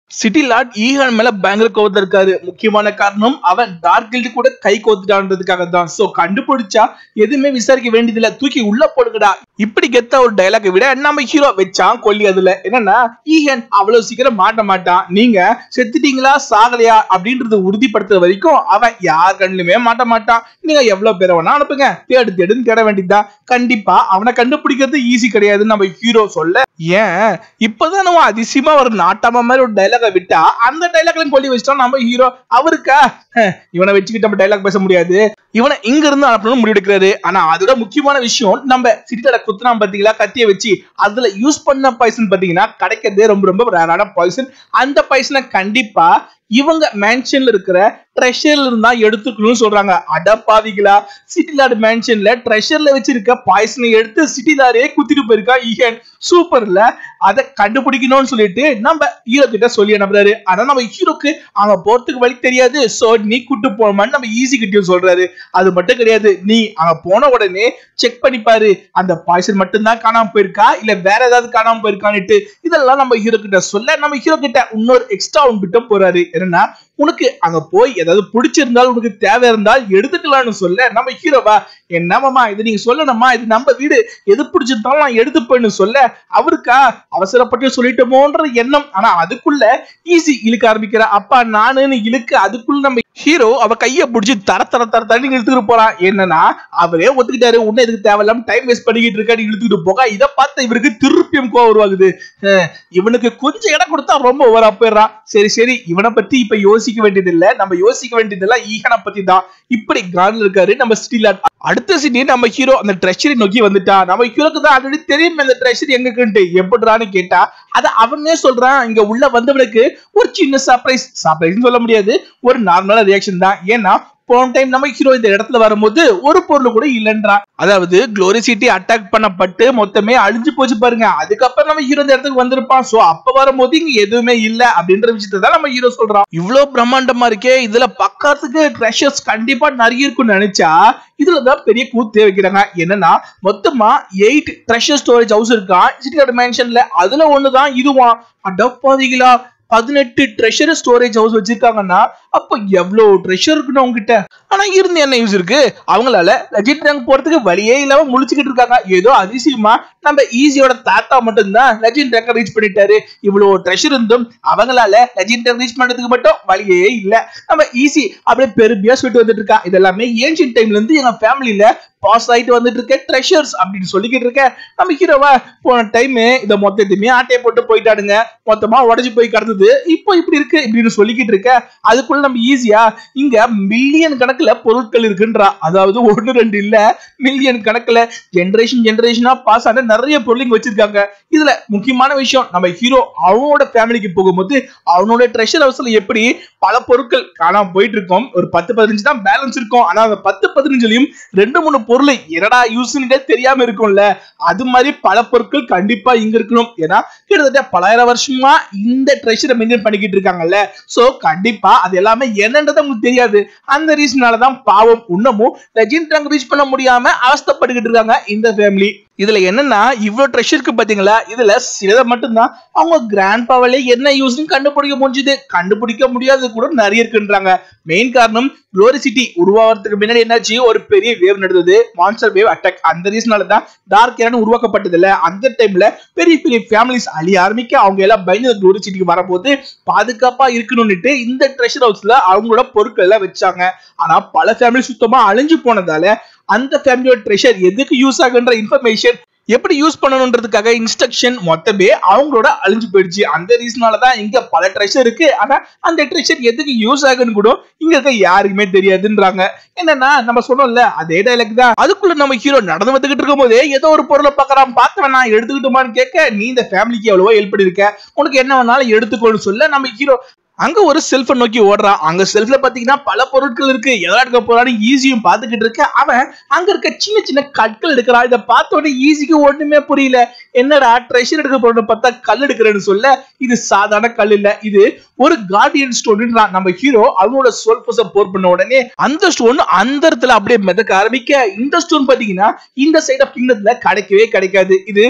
city Lord Econ மேல பயங்கர கோவத்துல இருக்காரு முக்கியமான காரணம் அவன் டார்க் கில்டு கூட கை கோத்துட்டான்றதுக்காக தான் சோ கண்டுபிடிச்சா எதுவுமே விசாரிக்க வேண்டியதில்ல தூக்கி உள்ள போடுங்கடா இப்படி கெத்த ஒரு டைலாக விட நம்ம ஹீரோ வச்சான் கொல்லி அதுல என்னன்னா ஈகன் அவ்வளவு சீக்கிரம் மாட்ட மாட்டான் நீங்க செத்துட்டீங்களா சாகலையா அப்படின்றது உறுதிப்படுத்துற வரைக்கும் அவன் யார் கண்ணுலுமே மாட்ட மாட்டான் நீங்க எவ்வளவு பேரை வேணா அனுப்புங்க தேடு தேடுன்னு தேட வேண்டியதுதான் கண்டிப்பா அவனை கண்டுபிடிக்கிறது ஈஸி கிடையாது நம்ம ஹீரோ சொல்ல ஏன் இப்பதான் நம்ம அதிசயமா ஒரு நாட்டாம மாதிரி ஒரு டைலாக விட்டா அந்த டைலாக்ல கொல்லி வச்சிட்டோம் நம்ம ஹீரோ அவருக்கா ஹம், இவனை வச்சுக்கிட்டு நம்ம டைலாக் பேச முடியாது இவனை இங்க இருந்து அனுப்பணும்னு முடிவெடுக்கிறாரு ஆனா அதோட முக்கியமான விஷயம் நம்ம சிட்டியோட குத்துனா பாத்தீங்களா கத்திய வச்சு அதுல யூஸ் பண்ண பாய்சன் பாத்தீங்கன்னா கிடைக்கிறதே ரொம்ப ரொம்ப ரேரான பாய்சன் அந்த பாய்சனை கண்டிப்பா இவங்க மேன்ஷன்ல இருக்கிற ட்ரெஷர்ல இருந்தா எடுத்துக்கணும்னு சொல்றாங்க அடப்பாவிகளா சிட்டிலாடு மேன்ஷன்ல ட்ரெஷர்ல வச்சிருக்க பாய்சனை எடுத்து சிட்டிலாரே குத்திட்டு போயிருக்கா ஈகன் சூப்பர்ல அதை கண்டுபிடிக்கணும்னு சொல்லிட்டு நம்ம ஹீரோ கிட்ட சொல்லி அனுப்புறாரு ஆனா நம்ம ஹீரோக்கு அங்க போறதுக்கு வழி தெரியாது சோ நீ கூட்டு போனோமான்னு நம்ம ஈஸி கிட்டயும் சொல்றாரு அது மட்டும் கிடையாது நீ அங்க போன உடனே செக் பண்ணி பாரு அந்த பாய்சன் மட்டும்தான் காணாம போயிருக்கா இல்ல வேற ஏதாவது காணாம போயிருக்கான்னுட்டு இதெல்லாம் நம்ம ஹீரோ கிட்ட சொல்ல நம்ம ஹீரோ கிட்ட இன்னொரு எக்ஸ்ட்ரா ஒன் கிட்ட போறாரு என்னன்னா உனக்கு அங்க போய் ஏதாவது பிடிச்சிருந்தால் உனக்கு தேவை இருந்தால் எடுத்துக்கலாம்னு சொல்ல நம்ம ஹீரோவா என்னமாமா இது நீங்க சொல்லணுமா இது நம்ம வீடு எது பிடிச்சிருந்தாலும் நான் எடுத்துப்பேன்னு சொல்ல அவருக்கா அவசரப்பட்டு சொல்லிட்டோமோன்ற எண்ணம் ஆனா அதுக்குள்ள ஈஸி இழுக்க ஆரம்பிக்கிற அப்பா நானுன்னு இழுக்க அதுக்குள்ள நம்ம ஹீரோ அவ கைய பிடிச்சி தர தர தர தண்ணி இழுத்துட்டு போறான் என்னன்னா அவரே ஒத்துக்கிட்டாரு உன்ன இதுக்கு தேவையில்லாம டைம் வேஸ்ட் பண்ணிக்கிட்டு இருக்காரு இழுத்துக்கிட்டு போக இதை பார்த்து இவருக்கு திருப்பியும் கோவம் உருவாகுது அஹ், இவனுக்கு கொஞ்சம் இடம் கொடுத்தா ரொம்ப ஓவரா போயிடுறான் சரி சரி இவனை பத்தி இப்ப யோசிக்க வேண்டியது இல்ல நம்ம யோசிக்க வேண்டியதெல்லாம் ஈகனை பத்தி தான் இப்படி கான்ல இருக்காரு நம்ம ஸ்டீலாட் அடுத்த சீனி நம்ம ஹீரோ அந்த ட்ரெஷரி நோக்கி வந்துட்டான் நம்ம ஹீரோக்கு தான் ஆல்ரெடி தெரியும் அந்த ட்ரெஷரி எங்க இருக்குன்ட்டு எப்படிறான்னு கேட்டா அத அவனே சொல்றான் இங்க உள்ள வந்தவனுக்கு ஒரு சின்ன சர்ப்ரைஸ் சர்ப்ரைஸ் சொல்ல முடியாது ஒரு நார்மலான ரியாக்ஷன் தான் ஏன்னா போன டைம் நம்ம ஹீரோ இந்த இடத்துல வரும்போது ஒரு பொருள் கூட இல்லைன்றா அதாவது குளோரி சிட்டி அட்டாக் பண்ணப்பட்டு மொத்தமே அழிஞ்சு போச்சு பாருங்க அதுக்கப்புறம் நம்ம ஹீரோ இந்த இடத்துக்கு வந்திருப்பான் சோ அப்ப வரும்போது இங்க எதுவுமே இல்ல அப்படின்ற விஷயத்தை தான் நம்ம ஹீரோ சொல்றான் இவ்வளவு பிரம்மாண்டமா இருக்கே இதுல பக்கத்துக்கு ட்ரெஷர்ஸ் கண்டிப்பா நிறைய இருக்கும்னு நினைச்சா இதுலதான் பெரிய கூத்தே வைக்கிறாங்க என்னன்னா மொத்தமா எயிட் ட்ரெஷர் ஸ்டோரேஜ் ஹவுஸ் இருக்கான் சிட்டி மேன்ஷன்ல அதுல ஒண்ணுதான் இதுவான் அடப்பாதிகளா பதினெட்டு ட்ரெஷர் ஸ்டோரேஜ் ஹவுஸ் வச்சிருக்காங்கன்னா அப்ப எவ்வளவு ட்ரெஷர் இருக்குன்னு அவங்க கிட்ட ஆனா இருந்து என்ன யூஸ் இருக்கு அவங்களால லெஜெண்ட் ரேங்க் போறதுக்கு வழியே இல்லாம முழிச்சுக்கிட்டு இருக்காங்க ஏதோ அதிசயமா நம்ம ஈஸியோட தாத்தா மட்டும்தான் லெஜெண்ட் ரேங்க் ரீச் பண்ணிட்டாரு இவ்வளவு ட்ரெஷர் இருந்தும் அவங்களால லெஜெண்ட் ரேங்க் ரீச் பண்றதுக்கு மட்டும் வழியே இல்ல நம்ம ஈஸி அப்படியே பெருமையா சொல்லிட்டு வந்துட்டு இருக்கா இதெல்லாமே ஏன்ஷியன் டைம்ல இருந்து எங்க ஃபேமிலில பாஸ் ஆயிட்டு வந்துட்டு இருக்க ட்ரெஷர்ஸ் அப்படின்னு சொல்லிக்கிட்டு இருக்க நம்ம ஹீரோவா போன டைம் இத மொத்தத்தையுமே ஆட்டையை போட்டு போயிட்டானுங்க மொத்தமா உடஞ்சு போய் கிடந்தது இப்போ இப்படி இருக்கு இப்படின்னு சொல்லிக்கிட்டு இருக்க அதுக்குள்ள நம்ம ஈஸியா இங்க மில்லியன் கணக்குல பொருட்கள் இருக்குன்றா அதாவது ஒண்ணு ரெண்டு இல்ல மில்லியன் கணக்குல ஜெனரேஷன் ஜெனரேஷனா பாஸ் ஆன நிறைய பொருள் இங்க வச்சிருக்காங்க இதுல முக்கியமான விஷயம் நம்ம ஹீரோ அவனோட ஃபேமிலிக்கு போகும்போது அவனோட ட்ரெஷர் ஹவுஸ்ல எப்படி பல பொருட்கள் காணாம போயிட்டு இருக்கோம் ஒரு பத்து பதினஞ்சு தான் பேலன்ஸ் இருக்கும் ஆனா அந்த பத்து பதினஞ்சுலயும் ரெண்டு மூணு பொருள் என்னடா யூஸ்ன்னு தெரியாம இருக்கும்ல அது மாதிரி பல பொருட்கள் கண்டிப்பா இங்க இருக்கணும் ஏன்னா கிட்டத்தட்ட பலாயிரம் வருஷமா இந்த ட்ரெஷரை மெயின்டைன் பண்ணிக்கிட்டு இருக்காங்கல்ல சோ கண்டிப்பா அது எல்லாமே என்னன்றது உங்களுக்கு தெரியாது அந்த ரீசனால தான் பாவம் இன்னமும் லெஜெண்ட் ரேங்க் ரீச் பண்ண முடியாம அவஸ்தைப்பட்டுக்கிட்டு இருக்காங்க இந்த ஃபேமிலி இதுல என்னன்னா இவ்வளவு ட்ரெஷருக்கு பாத்தீங்களா இதுல சிலதை மட்டும்தான் அவங்க கிராண்ட் பாவலே என்ன யூஸ்னு கண்டுபிடிக்க முடிஞ்சது கண்டுபிடிக்க முடியாதது கூட நிறைய இருக்குன்றாங்க மெயின் காரணம் குளோரி சிட்டி உருவாகிறதுக்கு முன்னாடி என்னாச்சு ஒரு பெரிய வேவ் நடந்தது மான்ஸ்டர் வேவ் அட்டாக் அந்த ரீசனால தான் டார்க் ஏரன் உருவாக்கப்பட்டது இல்ல அந்த டைம்ல பெரிய பெரிய ஃபேமிலிஸ் அழிய ஆரம்பிக்க அவங்க எல்லாம் பயந்து குளோரி சிட்டிக்கு வரும்போது பாதுகாப்பா இருக்கணும்னுட்டு இந்த ட்ரெஷர் ஹவுஸ்ல அவங்களோட பொருட்கள் எல்லாம் வச்சாங்க ஆனா பல ஃபேமிலி சுத்தமா அழிஞ்சு போனதால அந்த ஃபேமிலியோட ட்ரெஷர் எதுக்கு யூஸ் ஆகுன்ற இன்ஃபர்மேஷன் எப்படி யூஸ் பண்ணணுன்றதுக்காக இன்ஸ்ட்ரக்ஷன் மொத்தமே அவங்களோட அழிஞ்சு போயிடுச்சு அந்த ரீசனால தான் இங்க பல ட்ரெஷர் இருக்கு ஆனா அந்த ட்ரெஷர் எதுக்கு யூஸ் ஆகுன்னு கூட இங்க இருக்க யாருக்குமே தெரியாதுன்றாங்க என்னன்னா நம்ம சொன்னோம்ல அதே டைலாக் தான் அதுக்குள்ள நம்ம ஹீரோ நடந்து வந்துகிட்டு இருக்கும் போதே ஏதோ ஒரு பொருளை பார்க்கறான் பார்க்க நான் எடுத்துக்கிட்டுமான்னு கேட்க நீ இந்த ஃபேமிலிக்கு எவ்வளவோ ஹெல்ப் பண்ணிருக்க உனக்கு என்ன வேணாலும் எடுத்துக்கோன்னு சொல்ல நம்ம ஹீரோ அங்க ஒரு செல்ஃபை நோக்கி ஓடுறான் அங்க செல்ஃப்ல பாத்தீங்கன்னா பல பொருட்கள் இருக்கு எதா எடுக்க போறான்னு ஈஸியும் பாத்துக்கிட்டு இருக்க அவன் அங்க இருக்க சின்ன சின்ன கற்கள் எடுக்கிறான் இதை பார்த்த உடனே ஈஸிக்கு ஒண்ணுமே புரியல என்னடா ட்ரெஷர் எடுக்க போறோம்னு பார்த்தா கல் எடுக்கிறேன்னு சொல்ல இது சாதாரண கல் இல்ல இது ஒரு கார்டியன் ஸ்டோன்ன்றான் நம்ம ஹீரோ அவனோட சோல் பச போர் பண்ண உடனே அந்த ஸ்டோன் அந்த இடத்துல அப்படியே மிதக்க ஆரம்பிக்க இந்த ஸ்டோன் பாத்தீங்கன்னா இந்த சைட் ஆஃப் கிங்டத்துல கிடைக்கவே கிடைக்காது இது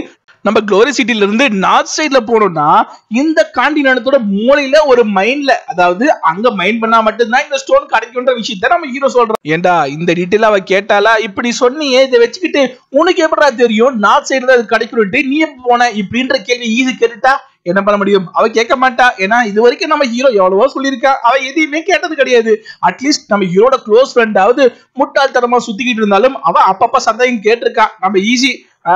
நம்ம குளோரி சிட்டில இருந்து நார்த் சைட்ல போனோம்னா இந்த காண்டினத்தோட மூலையில ஒரு மைன்ல அதாவது அங்க மைன் பண்ணா மட்டும்தான் இந்த ஸ்டோன் கிடைக்கும்ன்ற விஷயத்த நம்ம ஹீரோ சொல்றோம் ஏண்டா இந்த டீட்டெயில் அவ கேட்டாலா இப்படி சொன்னியே இதை வச்சுக்கிட்டு உனக்கு எப்படா தெரியும் நார்த் சைடுல அது கிடைக்கணும்ட்டு நீ எப்ப போன இப்படின்ற கேள்வி ஈஸி கேட்டுட்டா என்ன பண்ண முடியும் அவ கேட்க மாட்டா ஏன்னா இது வரைக்கும் நம்ம ஹீரோ எவ்வளவோ சொல்லியிருக்கா அவ எதையுமே கேட்டது கிடையாது அட்லீஸ்ட் நம்ம ஹீரோட க்ளோஸ் ஃப்ரெண்டாவது முட்டாள்தனமா சுத்திக்கிட்டு இருந்தாலும் அவ அப்பப்ப சந்தேகம் கேட்டிருக்கா நம்ம ஈஸி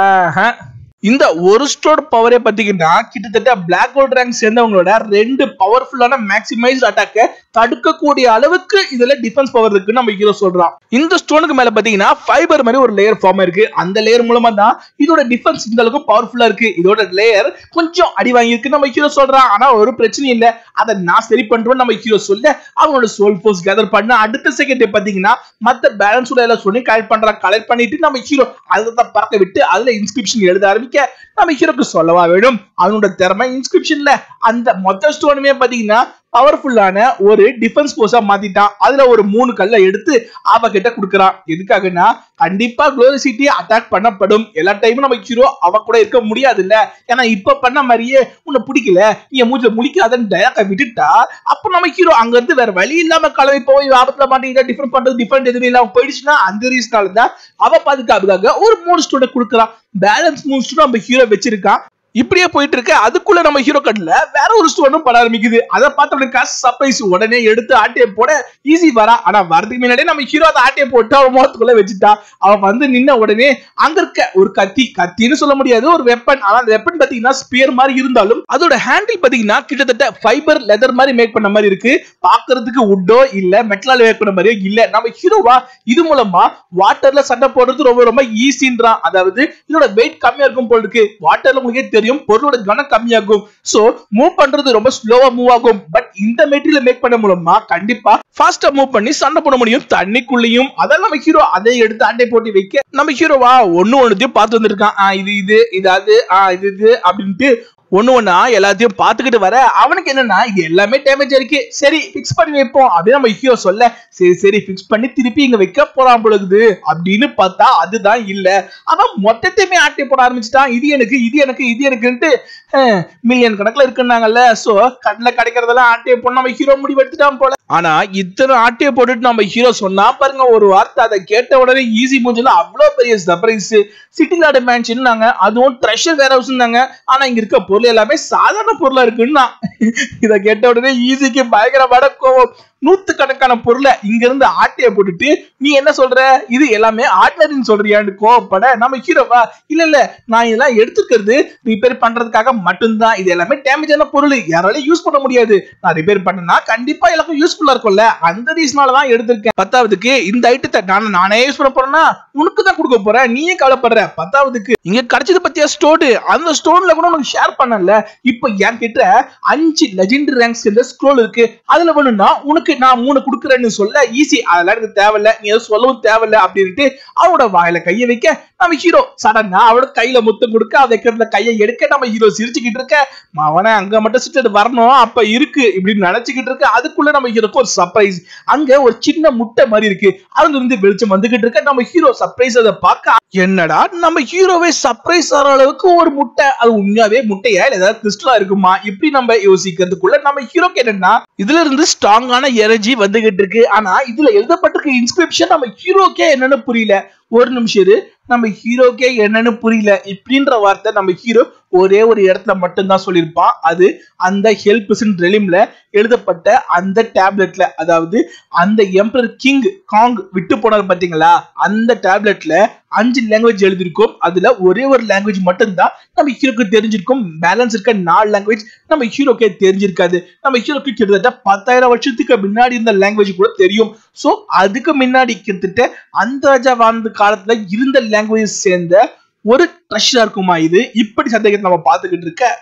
இந்த ஒரு ஸ்டோர் பவரே பாத்தீங்கன்னா கிட்டத்தட்ட பிளாக் ஹோல் ரேங்க் சேர்ந்தவங்களோட ரெண்டு பவர்ஃபுல்லான மேக்ஸிமைஸ்ட் அட்டாக்கை தடுக்கக்கூடிய அளவுக்கு இதுல டிஃபென்ஸ் பவர் இருக்குன்னு நம்ம ஹீரோ சொல்றான் இந்த ஸ்டோனுக்கு மேல பாத்தீங்கன்னா ஃபைபர் மாதிரி ஒரு லேயர் ஃபார்ம் இருக்கு அந்த லேயர் மூலமா தான் இதோட டிஃபென்ஸ் இந்த அளவுக்கு பவர்ஃபுல்லா இருக்கு இதோட லேயர் கொஞ்சம் அடி வாங்கியிருக்கு நம்ம ஹீரோ சொல்றான் ஆனா ஒரு பிரச்சனையும் இல்ல அதை நான் சரி பண்றேன் நம்ம ஹீரோ சொல்ல அவனோட சோல் ஃபோர்ஸ் கேதர் பண்ண அடுத்த செகண்ட் பாத்தீங்கன்னா மத்த பேலன்ஸ் எல்லாம் சொல்லி கலெக்ட் பண்றான் கலெக்ட் பண்ணிட்டு நம்ம ஹீரோ அதை தான் பறக்க விட்டு அதுல இன்ஸ்கிரிப்ஷன் எழுத ஆரம்பிக்க நம்ம ஹீரோக்கு சொல்லவா வேணும் அவனோட திறமை இன்ஸ்கிரிப்ஷன்ல அந்த மொத்த ஸ்டோனுமே பாத்தீங்கன்னா பவர்ஃபுல்லான ஒரு டிஃபென்ஸ் கோர்ஸா மாத்திட்டான் அதுல ஒரு மூணு கல்லை எடுத்து அவகிட்ட கொடுக்கறான் எதுக்காகனா கண்டிப்பா குளோரி சிட்டி அட்டாக் பண்ணப்படும் எல்லா டைமும் நம்ம ஹீரோ அவ கூட இருக்க முடியாது இல்ல ஏன்னா இப்ப பண்ண மாதிரியே உன்னை பிடிக்கல நீ மூஞ்சில முழிக்காதன்னு டயக்க விட்டுட்டா அப்ப நம்ம ஹீரோ அங்க இருந்து வேற வழி இல்லாம கிளம்பி போய் ஆபத்துல மாட்டேங்கிட்ட டிஃபரெண்ட் பண்றது டிஃபரெண்ட் எதுவுமே இல்லாம போயிடுச்சுன்னா அந்த ரீசனால தான் அவ பாதுகாப்புக்காக ஒரு மூணு ஸ்டூடெண்ட் கொடுக்குறான் பேலன்ஸ் மூணு ஸ்டூடெண்ட் நம்ம ஹீரோ வச்சிருக்கான் இப்படியே போயிட்டு இருக்கு அதுக்குள்ள நம்ம ஹீரோ கண்ணுல வேற ஒரு ஸ்டோனும் பட ஆரம்பிக்குது அதை பார்த்தவனுக்கு சர்ப்ரைஸ் உடனே எடுத்து ஆட்டையை போட ஈஸி வரா ஆனா வரதுக்கு முன்னாடியே நம்ம ஹீரோ அதை ஆட்டையை போட்டு அவன் முகத்துக்குள்ள வச்சுட்டா அவன் வந்து நின்ன உடனே அங்க இருக்க ஒரு கத்தி கத்தின்னு சொல்ல முடியாது ஒரு வெப்பன் ஆனா அந்த வெப்பன் பாத்தீங்கன்னா ஸ்பியர் மாதிரி இருந்தாலும் அதோட ஹேண்டில் பாத்தீங்கன்னா கிட்டத்தட்ட ஃபைபர் லெதர் மாதிரி மேக் பண்ண மாதிரி இருக்கு பாக்குறதுக்கு உட்டோ இல்ல மெட்டலால மேக் பண்ண மாதிரியோ இல்ல நம்ம ஹீரோவா இது மூலமா வாட்டர்ல சண்டை போடுறது ரொம்ப ரொம்ப ஈஸின்றான் அதாவது இதோட வெயிட் கம்மியா இருக்கும் போல இருக்கு வாட்டர்ல உங்களுக்கே தெரியும் பொருளோட கனம் கம்மியாகும் சோ மூவ் பண்றது ரொம்ப ஸ்லோவா மூவ் ஆகும் பட் இந்த மெட்டீரியல் மேக் பண்ண மூலமா கண்டிப்பா ஃபாஸ்டா மூவ் பண்ணி சண்டை போட முடியும் தண்ணிக்குள்ளேயும் அதெல்லாம் நம்ம ஹீரோ அதை எடுத்து அண்டை போட்டு வைக்க நம்ம ஹீரோவா ஒண்ணு ஒண்ணுத்தையும் பார்த்து வந்திருக்கான் ஆ, இது இது இது அது ஆ, இது இது அப்படின்ட்டு ஒண்ணு ஒண்ணா எல்லாத்தையும் பார்த்துக்கிட்டு வர அவனுக்கு என்னன்னா இது எல்லாமே டேமேஜ் இருக்கு சரி ஃபிக்ஸ் பண்ணி வைப்போம் அப்படின்னு நம்ம ஹீரோ சொல்ல சரி சரி ஃபிக்ஸ் பண்ணி திருப்பி இங்க வைக்க போறான் பொழுது அப்படின்னு பார்த்தா அதுதான் இல்ல அவன் மொத்தத்தையுமே ஆட்டி போட ஆரம்பிச்சிட்டான் இது எனக்கு இது எனக்கு இது எனக்குன்ட்டு மில்லியன் கணக்குல இருக்குன்னாங்கல்ல சோ கண்ணில் கிடைக்கிறதெல்லாம் ஆட்டையை போட்டு நம்ம ஹீரோ முடிவு எடுத்துட்டான் போல ஆனா இத்தனை ஆட்டையை போட்டுட்டு நம்ம ஹீரோ சொன்னா பாருங்க ஒரு வார்த்தை அதை கேட்ட உடனே ஈஸி மூஞ்சில அவ்வளவு பெரிய சர்ப்ரைஸ் சிட்டி லாடு மேன்ஷன் அதுவும் ட்ரெஷர் வேர் ஹவுஸ் ஆனா இங்க இருக்க பொருள் எல்லாமே சாதாரண பொருளா இருக்குன்னா இத கேட்ட உடனே ஈஸிக்கு பயங்கரமான கோவம் நூத்து கணக்கான பொருளை இங்க இருந்து ஆட்டைய போட்டுட்டு நீ என்ன சொல்ற இது எல்லாமே ஆர்டினரின்னு சொல்றியான்னு கோவப்பட நம்ம ஹீரோவா இல்ல இல்ல நான் இதெல்லாம் எடுத்துக்கிறது ரிப்பேர் பண்றதுக்காக மட்டும்தான் இது எல்லாமே டேமேஜான பொருள் யாராலையும் யூஸ் பண்ண முடியாது நான் ரிப்பேர் பண்ணனா கண்டிப்பா எல்லாருக்கும் யூஸ்ஃபுல்லா இருக்கும்ல அந்த ரீசனால தான் எடுத்திருக்கேன் பத்தாவதுக்கு இந்த ஐட்டத்தை நான் நானே யூஸ் பண்ண போறேன்னா உனக்கு தான் கொடுக்க போறேன் நீயே கவலைப்படுற பத்தாவதுக்கு இங்க கிடைச்சது பத்தியா ஸ்டோடு அந்த ஸ்டோன்ல கூட உனக்கு ஷேர் பண்ணல இப்போ என் கிட்ட அஞ்சு லெஜெண்டரி ரேங்க்ஸ் இந்த ஸ்க்ரோல் இருக்கு அதுல வேணும்னா உனக்கு நான் மூணு கொடுக்குறேன்னு சொல்ல ஈஸி அதெல்லாம் எனக்கு தேவையில்ல நீ எதுவும் சொல்லவும் தேவையில்ல அப்படின்ட்டு அவனோட வாயில கையை வைக்க நம்ம ஹீரோ சடனா அவளோட கையில முத்தம் கொடுக்க அவ வைக்கிறதுல கையை எடுக்க நம்ம ஹீரோ சிரிச்சுக்கிட்டு இருக்க அவனை அங்க மட்டும் சிட்டு வரணும் அப்ப இருக்கு இப்படின்னு நினைச்சுக்கிட்டு இருக்க அதுக்குள்ள நம்ம ஹீரோக்கு ஒரு சர்ப்ரைஸ் அங்க ஒரு சின்ன முட்டை மாதிரி இருக்கு அதுல இருந்து வெளிச்சம் வந்துகிட்டு இருக்க நம்ம ஹீரோ சர்ப்ரைஸ் அதை பார்க்க என்னடா நம்ம ஹீரோவே சர்ப்ரைஸ் ஆகிற அளவுக்கு ஒரு முட்டை அது உண்மையாவே முட்டையா இல்ல ஏதாவது கிறிஸ்டலா இருக்குமா இப்படி நம்ம யோசிக்கிறதுக்குள்ள நம்ம ஹீரோக்கு என்னன்னா இதுல இருந்து ஸ்ட்ராங்கான எனர்ஜி வந்துகிட்டு இருக்கு ஆனா இதுல எழுதப்பட்டிருக்க இன்ஸ்கிரிப்ஷன் நம்ம ஹீரோக்கே என்னன்னு புரியல ஒரு நிமிஷம் இரு நம்ம ஹீரோக்கே என்னன்னு புரியல இப்படின்ற வார்த்தை நம்ம ஹீரோ ஒரே ஒரு இடத்துல மட்டும்தான் சொல்லியிருப்பான் அது அந்த ஹெல்ப்ஸ் ரெலிம்ல எழுதப்பட்ட அந்த டேப்லெட்ல அதாவது அந்த எம்பரர் கிங் காங் விட்டு போனார் பாத்தீங்களா அந்த டேப்லெட்ல அஞ்சு லாங்குவேஜ் எழுதியிருக்கும் அதுல ஒரே ஒரு லாங்குவேஜ் மட்டும்தான் நம்ம ஹீரோக்கு தெரிஞ்சிருக்கும் பேலன்ஸ் இருக்க நாலு லாங்குவேஜ் நம்ம ஹீரோக்கே தெரிஞ்சிருக்காது நம்ம ஹீரோக்கு கிட்டத்தட்ட பத்தாயிரம் வருஷத்துக்கு முன்னாடி இருந்த லாங்குவேஜ் கூட தெரியும் சோ அதுக்கு முன்னாடி கிட்டத்தட்ட அந்த ராஜா வாழ்ந்த காலத்துல இருந்த லாங்குவேஜ் சேர்ந்த ஒரு ட்ரெஷரா இருக்குமா இது இப்படி சந்தேகத்தை நம்ம பார்த்துக்கிட்டு இருக்க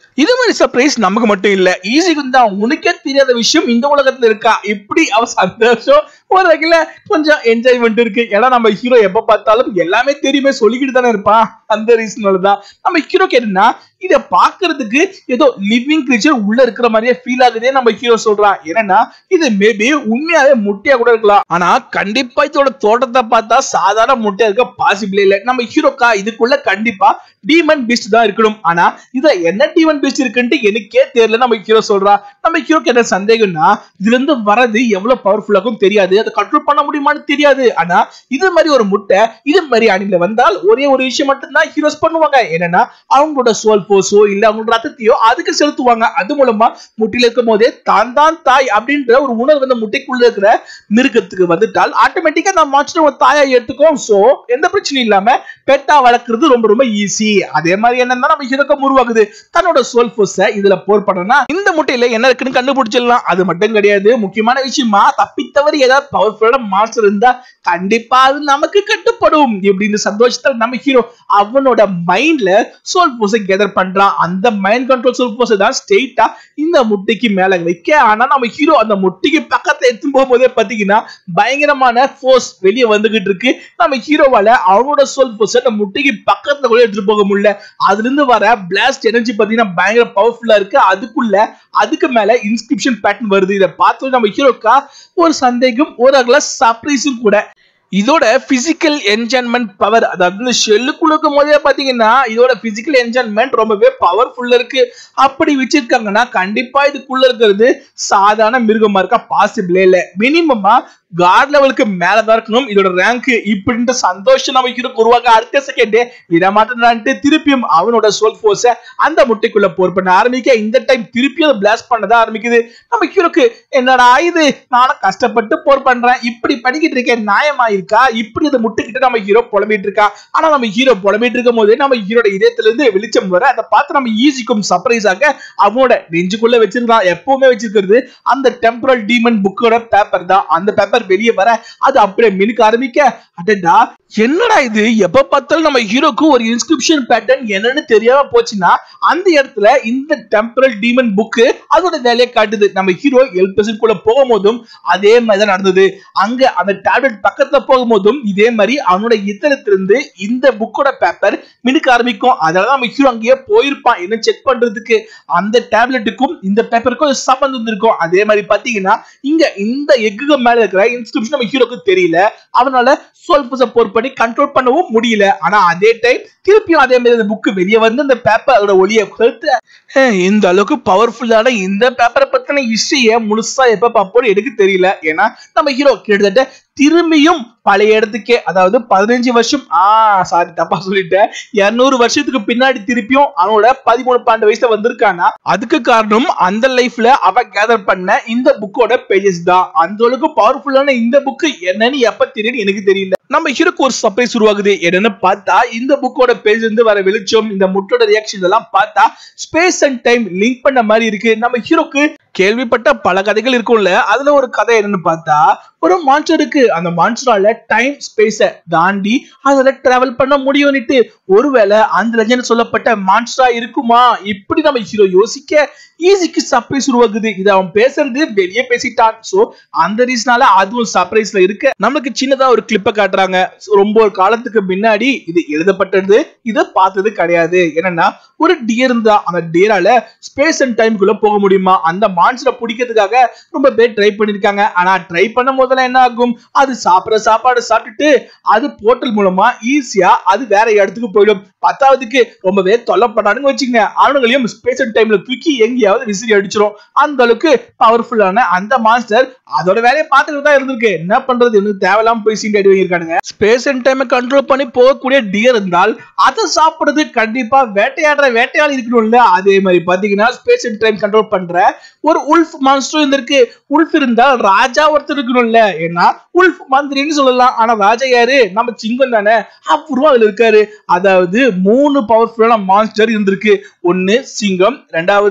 இது மாதிரி சர்ப்ரைஸ் நமக்கு மட்டும் இல்ல ஈஸிக்கு தான் உனக்கே தெரியாத விஷயம் இந்த உலகத்துல இருக்கா இப்படி அவ சந்தோஷம் ஒரு வகையில கொஞ்சம் என்ஜாய்மெண்ட் இருக்கு ஏன்னா நம்ம ஹீரோ எப்ப பார்த்தாலும் எல்லாமே தெரியுமே சொல்லிக்கிட்டு தானே இருப்பான் அந்த ரீசனால தான் நம்ம ஹீரோ கேட்டுனா இத பாக்குறதுக்கு ஏதோ லிவிங் கிரீச்சர் உள்ள இருக்கிற மாதிரியே ஃபீல் ஆகுதே நம்ம ஹீரோ சொல்றான் என்னன்னா இது மேபி உண்மையாவே முட்டையா கூட இருக்கலாம் ஆனா கண்டிப்பா இதோட தோட்டத்தை பார்த்தா சாதாரண முட்டையா இருக்க பாசிபிளே இல்ல நம்ம ஹீரோக்கா இதுக்குள்ள கண்டிப்பா டீமன் பீஸ்ட் தான் இருக்கணும் ஆனா இதுல என்ன டீமன் பீஸ்ட் இருக்குன்ட்டு எனக்கே தெரியல நம்ம ஹீரோ சொல்றா நம்ம ஹீரோக்கு என்ன சந்தேகம்னா இதுல இருந்து வரது எவ்வளவு பவர்ஃபுல்லாகும் தெரியாது அதை கண்ட்ரோல் பண்ண முடியுமான்னு தெரியாது ஆனா இது மாதிரி ஒரு முட்டை இது மாதிரி அணில வந்தால் ஒரே ஒரு விஷயம் மட்டும்தான் ஹீரோஸ் பண்ணுவாங்க என்னன்னா அவங்களோட சோல் போஸோ இல்ல அவங்களோட ரத்தத்தையோ அதுக்கு செலுத்துவாங்க அது மூலமா முட்டையில இருக்கும் போதே தான் தான் தாய் அப்படின்ற ஒரு உணர்வு அந்த முட்டைக்குள்ள இருக்கிற மிருகத்துக்கு வந்துட்டால் ஆட்டோமேட்டிக்கா நம்ம மாஸ்டர் ஒரு தாயா எடுத்துக்கோம் சோ எந்த பிரச்சனையும் இல்லாம பெட்டா வளர்க்கறது ரொம்ப ரொம்ப ஈஸி அதே மாதிரி என்னன்னா நம்ம ஹீரோக்கம் உருவாகுது தன்னோட சோல் போஸ இதுல போர் பண்ணனா இந்த முட்டையில என்ன இருக்குன்னு கண்டுபிடிச்சிடலாம் அது மட்டும் கிடையாது முக்கியமான விஷயமா தப்பித்தவரி ஏதாவது பவர்ஃபுல்லான மாஸ்டர் இருந்தா கண்டிப்பா அது நமக்கு கட்டுப்படும் இப்படின்னு சந்தோஷத்துல நம்ம ஹீரோ அவனோட மைண்ட்ல சோல் போஸை கெதர் பண்றான் அந்த மைண்ட் கண்ட்ரோல் சோல் போஸை தான் ஸ்ட்ரெயிட்டா இந்த முட்டைக்கு மேல வைக்க ஆனா நம்ம ஹீரோ அந்த முட்டைக்கு பக்கத்துல எடுத்து போகும்போதே பாத்தீங்கன்னா பயங்கரமான ஃபோர்ஸ் வெளியே வந்துகிட்டு இருக்கு நம்ம ஹீரோவால அவனோட சோல் போஸை அந்த முட்டைக்கு பக்கத்துல கூட எடுத்துட்டு போக முடியல அதுல இருந்து வர பிளாஸ்ட் எனர்ஜி பாத்தீங்கன்னா பயங்கர பவர்ஃபுல்லா இருக்கு அதுக்குள்ள அதுக்கு மேல இன்ஸ்கிரிப்ஷன் பேட்டர்ன் வருது இதை பார்த்து நம்ம ஹீரோக்கா ஒரு சந்தேகம் ஒரு அகல சர்ப்ரைஸும் கூட இதோட பிசிக்கல் என்ஜாய்மெண்ட் பவர் அதாவது இந்த ஷெல்லுக்குள்ள இருக்கும் போதே பாத்தீங்கன்னா இதோட பிசிக்கல் என்ஜாய்மெண்ட் ரொம்பவே பவர்ஃபுல்லா இருக்கு அப்படி வச்சிருக்காங்கன்னா கண்டிப்பா இதுக்குள்ள இருக்கிறது சாதாரண மிருகமா இருக்கா பாசிபிளே இல்ல மினிமமா காட் லெவலுக்கு மேலதான் இருக்கணும் இதோட ரேங்க் இப்படின்ற சந்தோஷம் நம்ம ஹீரோ உருவாக்க அடுத்த செகண்டே விடமாட்டான்ட்டு திருப்பியும் அவனோட சோல் போர்ஸ அந்த முட்டைக்குள்ள போர் பண்ண ஆரம்பிக்க இந்த டைம் திருப்பியும் பிளாஸ்ட் பண்ணதா ஆரம்பிக்குது நம்ம ஹீரோக்கு என்னடா இது நானும் கஷ்டப்பட்டு போர் பண்றேன் இப்படி பண்ணிக்கிட்டு இருக்கேன் நியாயமா இருக்கா இப்படி இந்த முட்டைக்கிட்ட நம்ம ஹீரோ புலம்பிட்டு இருக்கா ஆனா நம்ம ஹீரோ புலம்பிட்டு இருக்கும் போதே நம்ம ஹீரோட இதயத்துல இருந்து வெளிச்சம் வர அதை பார்த்து நம்ம ஈஸிக்கும் சர்ப்ரைஸ் ஆக அவனோட நெஞ்சுக்குள்ள வச்சிருக்கான் எப்பவுமே வச்சிருக்கிறது அந்த டெம்பரல் டீமன் புக்கோட பேப்பர் தான் அந்த பேப்பர் வெளியே வர அது அப்படியே மினுக்க ஆரம்பிக்க அடடா என்னடா இது எப்ப பார்த்தாலும் நம்ம ஹீரோக்கு ஒரு இன்ஸ்கிரிப்ஷன் பேட்டர்ன் என்னன்னு தெரியாம போச்சுன்னா அந்த இடத்துல இந்த டெம்பரல் டீமன் புக்கு அதோட வேலையை காட்டுது நம்ம ஹீரோ எல் குள்ள போகும்போதும் அதே மாதிரி தான் நடந்தது அங்க அந்த டேப்லெட் பக்கத்துல போகும்போதும் இதே மாதிரி அவனோட இத்தனத்திலிருந்து இந்த புக்கோட பேப்பர் மினுக்க ஆரம்பிக்கும் அதனால நம்ம ஹீரோ அங்கேயே போயிருப்பான் என்ன செக் பண்றதுக்கு அந்த டேப்லெட்டுக்கும் இந்த பேப்பருக்கும் சம்பந்தம் இருக்கும் அதே மாதிரி பாத்தீங்கன்னா இங்க இந்த எக்குக்கு மேல இருக்கிற இன்ஸ்கிரிப்ஷன் நம்ம ஹீரோக்கு தெரியல அவனால சோல்பஸ போர் பண்ணி கண்ட்ரோல் பண்ணவும் முடியல ஆனா அதே டைம் திருப்பியும் அதே மாதிரி அந்த புக் வெளியே வந்து அந்த பேப்பர் அதோட ஒளியை கொடுத்து "ஹே, இந்த அளவுக்கு பவர்ஃபுல்லான இந்த பேப்பரை பத்தின ஹிஸ்டரிய முழுசா எப்ப பார்ப்போம் எனக்கு தெரியல ஏன்னா நம்ம ஹீரோ கிட்டத்தட்ட திரும்பியும் பழைய இடத்துக்கே அதாவது பதினஞ்சு வருஷம் ஆ சாரி தப்பா சொல்லிட்டேன் இருநூறு வருஷத்துக்கு பின்னாடி திருப்பியும் அவனோட பதிமூணு பன்னெண்டு வயசுல வந்திருக்கானா அதுக்கு காரணம் அந்த லைஃப்ல அவ கேதர் பண்ண இந்த புக்கோட பேஜஸ் தான் அந்த அளவுக்கு பவர்ஃபுல்லான இந்த புக்கு என்னன்னு எப்ப தெரியும் எனக்கு தெரியல நம்ம ஹீரோக்கு ஒரு சர்ப்ரைஸ் உருவாகுது என்னன்னு பார்த்தா இந்த புக்கோட பேஜ் இருந்து வர வெளிச்சம் இந்த முட்டோட ரியாக்ஷன் இதெல்லாம் பார்த்தா ஸ்பேஸ் அண்ட் டைம் லிங்க் பண்ண மாதிரி இருக்கு நம்ம ஹீரோக்கு கேள்விப்பட்ட பல கதைகள் இருக்கும்ல அதுல ஒரு கதை என்னன்னு பார்த்தா ஒரு மான்ஸ்டர் இருக்கு அந்த மான்ஸ்டரால டைம் ஸ்பேஸ தாண்டி அதுல டிராவல் பண்ண முடியும்னுட்டு ஒருவேளை அந்த லெஜண்ட் சொல்லப்பட்ட மான்ஸ்டரா இருக்குமா இப்படி நம்ம ஹீரோ யோசிக்க ஈஸிக்கு சர்ப்ரைஸ் உருவாகுது இது அவன் பேசுறது வெளியே பேசிட்டான் சோ அந்த ரீசனால அதுவும் சர்ப்ரைஸ்ல இருக்க நம்மளுக்கு சின்னதா ஒரு கிளிப்பை காட்டுறாங்க So, ரொம்ப ஒரு காலத்துக்கு முன்னாடி இது எழுதப்பட்டது இதை பார்த்தது கிடையாது என்னன்னா ஒரு டியர் இருந்தா அந்த டியரால ஸ்பேஸ் அண்ட் டைம்குள்ள போக முடியுமா அந்த மான்ஸ்டரை பிடிக்கிறதுக்காக ரொம்ப பேர் ட்ரை பண்ணிருக்காங்க ஆனா ட்ரை பண்ணும் போதெல்லாம் என்ன ஆகும் அது சாப்பிடுற சாப்பாடு சாப்பிட்டுட்டு அது போர்ட்டல் மூலமா ஈஸியா அது வேற இடத்துக்கு போயிடும் பத்தாவதுக்கு ரொம்பவே தொல்லப்படாதுன்னு வச்சுங்க அவனுங்களையும் ஸ்பேஸ் அண்ட் டைம்ல தூக்கி எங்கேயாவது விசிறி அடிச்சிரும் அந்த அளவுக்கு பவர்ஃபுல்லான அந்த மாஸ்டர் அதோட வேலையை பார்த்துட்டு தான் இருந்திருக்கு என்ன பண்றது எனக்கு தேவையில்லாம போய் சீண்டி அடி வாங்கியிருக்கானுங்க ஸ்பேஸ் அண்ட் டைமை கண்ட்ரோல் பண்ணி போகக்கூடிய டியர் இருந்தால் அதை சாப்பிடுறது கண்டிப்பா வேட்டையாடுற வேட்டையாடி இருக்கணும்ல அதே மாதிரி பாத்தீங்கன்னா ஸ்பேஸ் அண்ட் டைம் கண்ட்ரோல் பண்ற ஒரு உல்ஃப் மான்ஸ்டர் இருந்திருக்கு உல்ஃப் இருந்தால் ராஜா ஒருத்தர் இருக்கணும்ல ஏன்னா உல்ஃப் மந்திரின்னு சொல்லலாம் ஆனா ராஜா யாரு நம்ம சிங்கம் தானே அவரும் அதுல இருக்காரு அதாவது மூணு பவர்ஃபுல்லான மான்ஸ்டர் இருந்திருக்கு ஒன்னு சிங்கம் ரெண்டாவது உல்ஃப்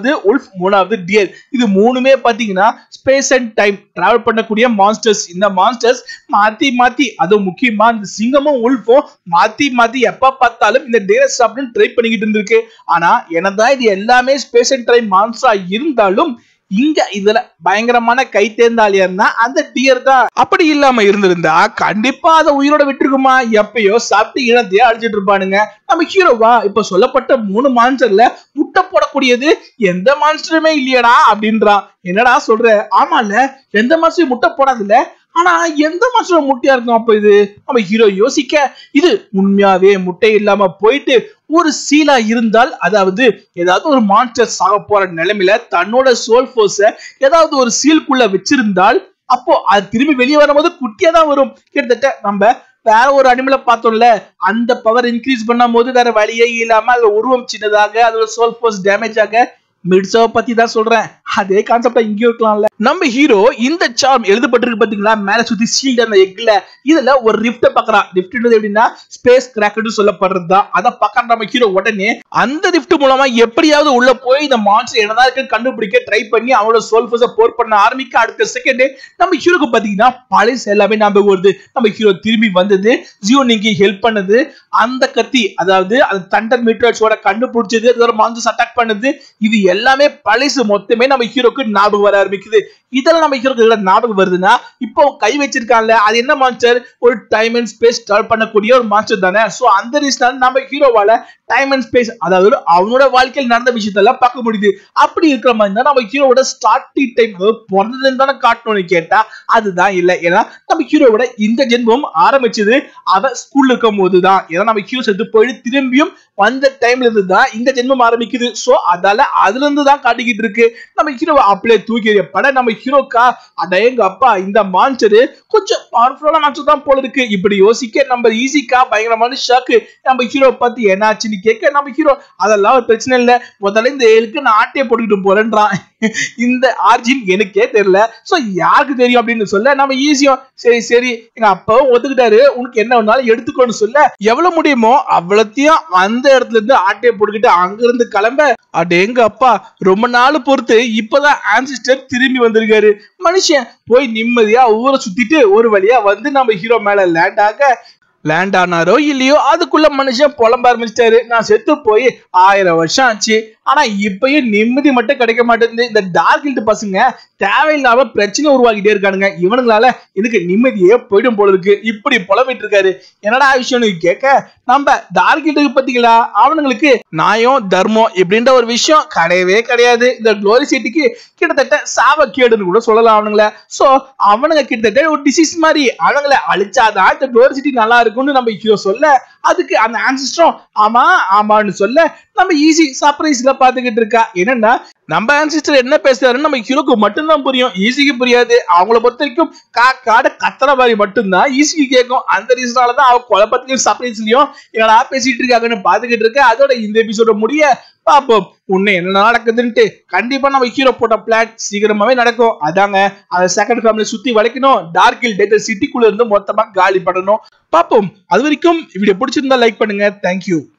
உல்ஃப் மூணாவது டியர் இது மூணுமே பாத்தீங்கன்னா ஸ்பேஸ் அண்ட் டைம் டிராவல் பண்ணக்கூடிய மான்ஸ்டர்ஸ் இந்த மான்ஸ்டர்ஸ் மாத்தி மாத்தி அதுவும் முக்கியமா இந்த சிங்கமும் உல்ஃபும் மாத்தி மாத்தி எப்ப பார்த்தாலும் இந்த டியர் சாப்பிட்டு ட்ரை பண்ணிக்கிட்டு இருந்திருக்கு ஆனா என்னதான் இது எல்லாமே ஸ்பேஸ் அண்ட் டைம் மான்ஸ்டரா இருந்தாலும் இங்க இதுல பயங்கரமான கை தேர்ந்தாலியர்னா அந்த டியர் தான் அப்படி இல்லாம இருந்திருந்தா கண்டிப்பா அதை உயிரோட விட்டுருக்குமா எப்பயோ சாப்பிட்டு இழந்தையா அழிச்சிட்டு இருப்பானுங்க நம்ம ஹீரோவா இப்ப சொல்லப்பட்ட மூணு மான்ஸ்டர்ல முட்டை போடக்கூடியது எந்த மான்ஸ்டருமே இல்லையடா அப்படின்றான் என்னடா சொல்ற ஆமால எந்த மான்ஸ்டரும் முட்டை போடாதுல்ல ஆனா எந்த மாஸ்டர் முட்டையா இருக்கும் அப்ப இது நம்ம ஹீரோ யோசிக்க இது உண்மையாவே முட்டை இல்லாம போயிட்டு ஒரு சீலா இருந்தால் அதாவது ஏதாவது ஒரு மான்ஸ்டர் சாக போற நிலைமையில தன்னோட சோல் ஃபோர்ஸ ஏதாவது ஒரு சீல்குள்ள வச்சிருந்தால் அப்போ அது திரும்பி வெளியே வரும்போது குட்டியா தான் வரும் கிட்டத்தட்ட நம்ம வேற ஒரு அனிமலை பார்த்தோம்ல அந்த பவர் இன்க்ரீஸ் பண்ணும் போது வேற வழியே இல்லாம அதுல உருவம் சின்னதாக அதோட சோல் ஃபோர்ஸ் டேமேஜ் ஆக மிட்ஸாவை பத்தி தான் சொல்றேன் அதே கான்செப்டா இங்கேயும் இருக்கலாம்ல நம்ம ஹீரோ இந்த சார்ம் எழுதப்பட்டிருக்கு பாத்தீங்களா மேல சுத்தி ஷீல்ட் அந்த எக்ல இதுல ஒரு ரிஃப்ட பாக்குறான் ரிஃப்ட்ன்றது எப்படின்னா ஸ்பேஸ் கிராக்னு சொல்லப்படுறது தான் அதை பாக்குற நம்ம ஹீரோ உடனே அந்த ரிஃப்ட் மூலமா எப்படியாவது உள்ள போய் இந்த மான்ஸ்டர் என்னதான் இருக்குன்னு கண்டுபிடிக்க ட்ரை பண்ணி அவனோட சோல் ஃபோர்ஸை போர் பண்ண ஆரம்பிக்க அடுத்த செகண்ட் நம்ம ஹீரோக்கு பாத்தீங்கன்னா பழசு எல்லாமே ஞாபகம் வருது நம்ம ஹீரோ திரும்பி வந்தது ஜியோ நீங்க ஹெல்ப் பண்ணது அந்த கத்தி அதாவது அந்த தண்டர் மீட்டர்ஸோட கண்டுபிடிச்சது அதோட மான்ஸ்டர்ஸ் அட்டாக் பண்ணது இது எல்லாமே பழசு மொத்தமே நம்ம ஹீரோக்கு ஞாபகம் வர ஆரம்பிக்குது இதெல்லாம் நம்ம ஹீரோக்கு இதெல்லாம் ஞாபகம் வருதுன்னா இப்போ கை வச்சிருக்கான்ல அது என்ன மான்ஸ்டர் ஒரு டைம் அண்ட் ஸ்பேஸ் டிராவல் பண்ணக்கூடிய ஒரு மான்ஸ்டர் தானே சோ அந்த ரீசனால நம்ம ஹீரோவால டைம் அண்ட் ஸ்பேஸ் அதாவது அவனோட வாழ்க்கையில் நடந்த விஷயத்தெல்லாம் பார்க்க முடியுது அப்படி இருக்கிற மாதிரி தான் நம்ம ஹீரோவோட ஸ்டார்டிங் டைம் அதாவது பிறந்ததுன்னு தானே காட்டணும்னு கேட்டா அதுதான் இல்லை ஏன்னா நம்ம ஹீரோவோட இந்த ஜென்மம் ஆரம்பிச்சது அவ ஸ்கூல்ல இருக்கும் போது தான் ஏன்னா நம்ம ஹீரோ செத்து போயிட்டு திரும்பியும் வந்த டைம்ல இருந்து தான் இந்த ஜென்மம் ஆரம்பிக்குது சோ அதால அதுல இருந்து தான் காட்டிக்கிட்டு இருக்கு நம்ம ஹீரோவை அப்படியே தூக்கி எறியப்பட நம்ம ஹீரோக்கா அடேங்க அப்பா இந்த மான்ஸ்டர் கொஞ்சம் பவர்ஃபுல்லான மான்ஸ்டர் தான் போல இருக்கு இப்படி யோசிக்க நம்ம ஈஸிக்கா பயங்கரமான ஷாக்கு நம்ம ஹீரோ பத்தி என்னாச்சுன்னு கேட்க நம்ம ஹீரோ அதெல்லாம் ஒரு பிரச்சனை இல்ல முதல்ல இந்த ஏழுக்கு நான் ஆட்டையை போட்டுக்கிட்டு போறேன்றான் இந்த ஆர்ஜின் எனக்கே தெரியல சோ யாருக்கு தெரியும் அப்படின்னு சொல்ல நம்ம ஈஸியும் சரி சரி எங்க அப்பாவும் ஒத்துக்கிட்டாரு உனக்கு என்ன வேணாலும் எடுத்துக்கோன்னு சொல்ல எவ்வளவு முடியுமோ அவ்வளத்தையும் அந்த இடத்துல இருந்து ஆட்டையை போட்டுக்கிட்டு அங்க இருந்து கிளம்ப அடேங்க அப்பா ரொம்ப நாள் பொறுத்து இப்பதான் ஆன்சிஸ்டர் திரும்பி வந்திருக்காரு மனுஷன் போய் நிம்மதியா ஊரை சுத்திட்டு ஒரு வழியா வந்து நம்ம ஹீரோ மேல லேண்ட் ஆக லேண்ட் ஆனாரோ இல்லையோ அதுக்குள்ள மனுஷன் புலம்ப ஆரம்பிச்சிட்டாரு நான் செத்து போய் ஆயிரம் வருஷம் ஆச்சு ஆனா இப்பயும் நிம்மதி மட்டும் கிடைக்க மாட்டேங்குது இந்த டார்க் ஹில்ட் பசங்க தேவையில்லாம பிரச்சனை உருவாக்கிட்டே இருக்கானுங்க இவனுங்களால இதுக்கு நிம்மதியே போயிடும் போல இருக்கு இப்படி புலம்பிட்டு இருக்காரு என்னடா விஷயம்னு கேட்க நம்ம டார்க் ஹில்ட்டுக்கு பாத்தீங்களா அவனுங்களுக்கு நியாயம் தர்மம் இப்படின்ற ஒரு விஷயம் கிடையவே கிடையாது இந்த குளோரி சிட்டிக்கு கிட்டத்தட்ட சாவக்கேடுன்னு கூட சொல்லலாம் அவனுங்கள சோ அவனுங்க கிட்டத்தட்ட ஒரு டிசீஸ் மாதிரி அவனுங்கள அழிச்சாதான் இந்த குளோரி சிட்டி நல்லா இருக்கும்னு நம்ம ஹீரோ சொல்ல அதுக்கு அந்த ஆன்சிஸ்டரும் ஆமா ஆமான்னு சொல்ல நம்ம ஈஸி சர்ப்ரைஸ்ல பாத்துக்கிட்டு இருக்கா என்னன்னா நம்ம ஆன்சிஸ்டர் என்ன பேசுறாருன்னு நம்ம ஹீரோக்கு மட்டும்தான் புரியும் ஈஸிக்கு புரியாது அவங்கள பொறுத்த வரைக்கும் கா காட கத்துற மாதிரி மட்டும்தான் ஈஸிக்கு கேட்கும் அந்த ரீசனால தான் அவ குழப்பத்திலையும் சர்ப்ரைஸ்லயும் என்னடா பேசிட்டு இருக்காங்கன்னு பாத்துக்கிட்டு இருக்க அதோட இந்த எபிசோட முடிய பாப்போம் உன்னை என்ன நடக்குதுன்ட்டு கண்டிப்பா நம்ம ஹீரோ போட்ட பிளான் சீக்கிரமாவே நடக்கும் அதாங்க அந்த செகண்ட் ஃபேமிலி சுத்தி வளைக்கணும் டார்க் ஹில் டேட்டர் சிட்டிக்குள்ள இருந்து மொத்தமா காலி பண்ணணும் பாப்போம் அது வரைக்கும் வீடியோ பிடிச்சிருந்தா லைக் பண்ணுங்க தேங்க்யூ